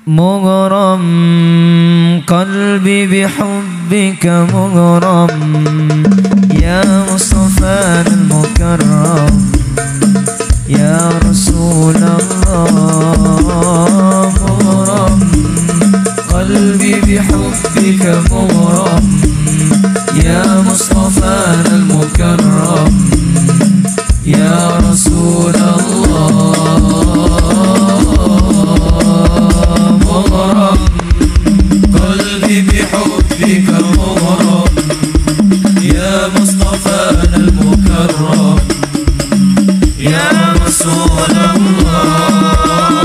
مغرم قلبي بحبك مغرم يا مصطفى المكرم يا رسول الله مغرم قلبي بحبك مغرم يا مصطفى المكرم يا رسول الله بحبك مغرم يا مصطفانا المكرم يا رسول الله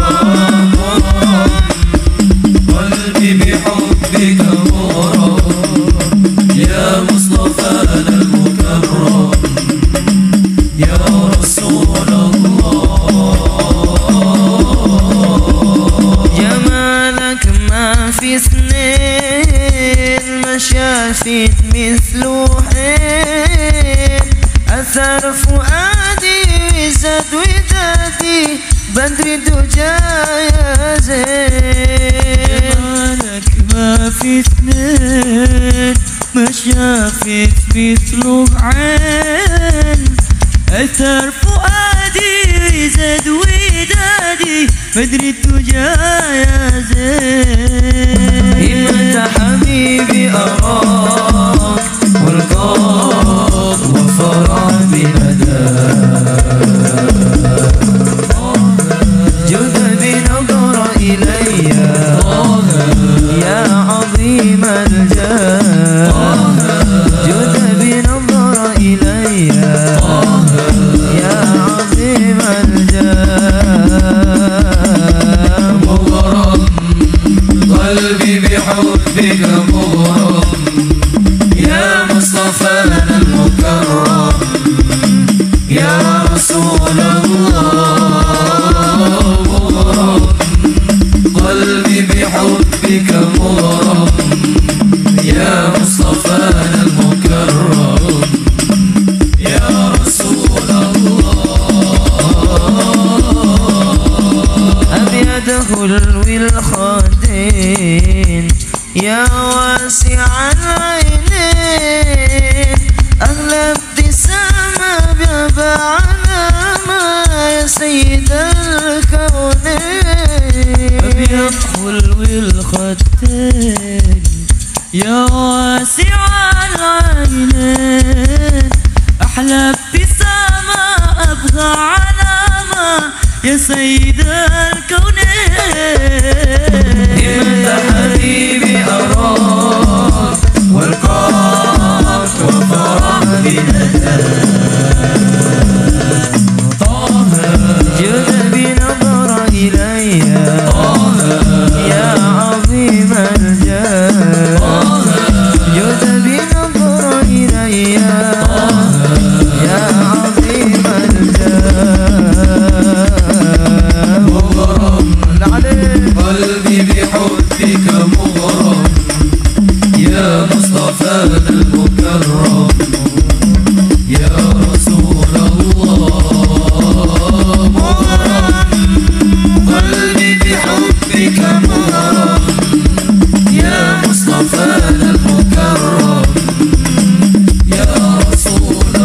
قلبي بحبك مغرم يا مصطفانا المكرم يا رسول الله جمالك ما في شافت مثل حين أثر فؤادي زاد ودادي بدر الدجا يا زين جمالك ما في اثنين ما شافت مثل عين أثر فؤادي زاد ودادي بدر الدجا يا زين انت حبيبي أراك والقاك وفرح بنداك جد بنظر إلي يا عظيم الجاه جد بنظر إلي يا عظيم الجاه قلبي بحبك مغرم يا مصطفى المكرم يا رسول الله مغرم قلبي بحبك مغرم يا مصطفى المكرم يا رسول الله أبيض الخدين يا واسع العينين أغلى ابتسامة بيبا علامة يا سيد الكونين أبيض خلو الخدين يا واسع العينين أحلى ابتسامة أبغى علامة يا سيد الكونين انت حبيبي اراك والقاك وفرح بنداك طه جد بنظر إلي يا عظيم الجاه جد بنظر إلي يا عظيم الجاه مغرم عليك قلبي بحبك مغرم يا مصطفى المكرم يا رسول الله مغرم قلبي بحبك مغرم يا مصطفى المكرم يا رسول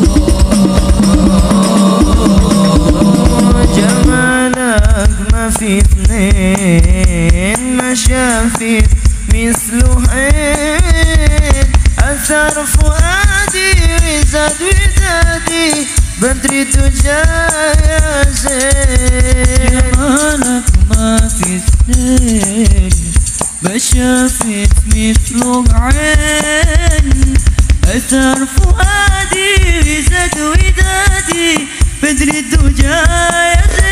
الله جمالك ما في اثنين ما شافت مثله عين أثر فؤادي وزاد ودادي بدري تجا يا زين جمالك ما في اثنين ما شافت مثله عين أثر فؤادي زاد ودادي بدري الدجا يا